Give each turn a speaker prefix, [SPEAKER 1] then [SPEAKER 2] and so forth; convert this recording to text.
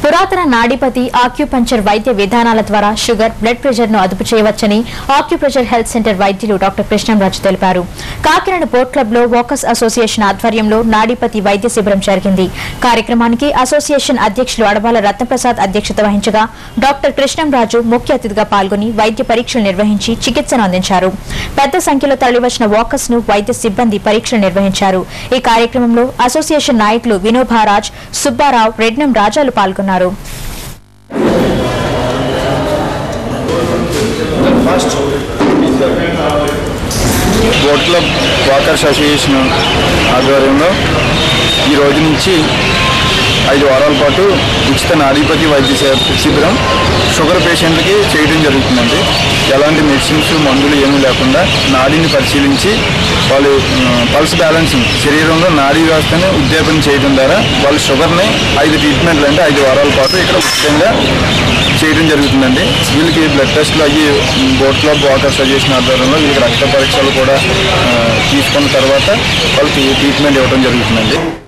[SPEAKER 1] పురాతన నాడిపతి ఆక్యుపంచర్ వైద్య విధానాల ద్వారా షుగర్ బ్లడ్ ప్రెషర్ ను అదుపు చేయవచ్చని ఆక్యుప్రెషర్ హెల్త్ సెంటర్ వైద్యులు డాక్టర్ కృష్ణంరాజు తెలిపారు కాకినాడ బోట్ క్లబ్ లో వోకస్ అసోసియేషన్ ఆధ్వర్యంలో నాడిపతి వైద్య శిబిరం జరిగింది కార్యక్రమానికి అసోసియేషన్ అధ్యక్షులు అడబాల రత్నప్రసాద్ అధ్యక్షత వహించగా డాక్టర్ కృష్ణంరాజు ముఖ్య అతిథిగా పాల్గొని వైద్య పరీక్షలు నిర్వహించి చికిత్సను అందించారు పెద్ద సంఖ్యలో తరలివచ్చిన వాకర్స్ ను వైద్య సిబ్బంది పరీక్షలు నిర్వహించారు ఈ కార్యక్రమంలో అసోసియేషన్ నాయకులు వినోభారాజ్ సుబ్బారావు రెడ్నం రాజాలు పాల్గొన్నారు
[SPEAKER 2] బోట్ క్లబ్ వాకర్స్ అసోసియేషన్ ఆధ్వర్యంలో ఈ రోజు నుంచి ఐదు వారాల పాటు ఉచిత నాడీపతి వైద్య శి- శిబిరం షుగర్ పేషెంట్లకి చేయడం జరుగుతుందండి ఎలాంటి మెడిసిన్స్ మందులు ఏమీ లేకుండా నాడీని పరిశీలించి వాళ్ళు మ్, పల్స్ బ్యాలెన్సింగ్ శరీరంలో నాడీ వ్యవస్థని ఉద్దీపన చేయడం ద్వారా వాళ్ళ షుగర్ని ఐదు ట్రీట్మెంట్లు అంటే ఐదు వారాల పాటు ఇక్కడ ఉచితంగా చేయడం జరుగుతుందండి వీళ్ళకి బ్లడ్ టెస్ట్లు అయ్యి బోట్ క్లబ్ వాటర్ సజెషన్ ఆధ్వర్యంలో వీళ్ళకి రక్త పరీక్షలు కూడా ఆ, తీసుకున్న తర్వాత వాళ్ళకి ట్రీట్మెంట్ ఇవ్వడం జరుగుతుందండి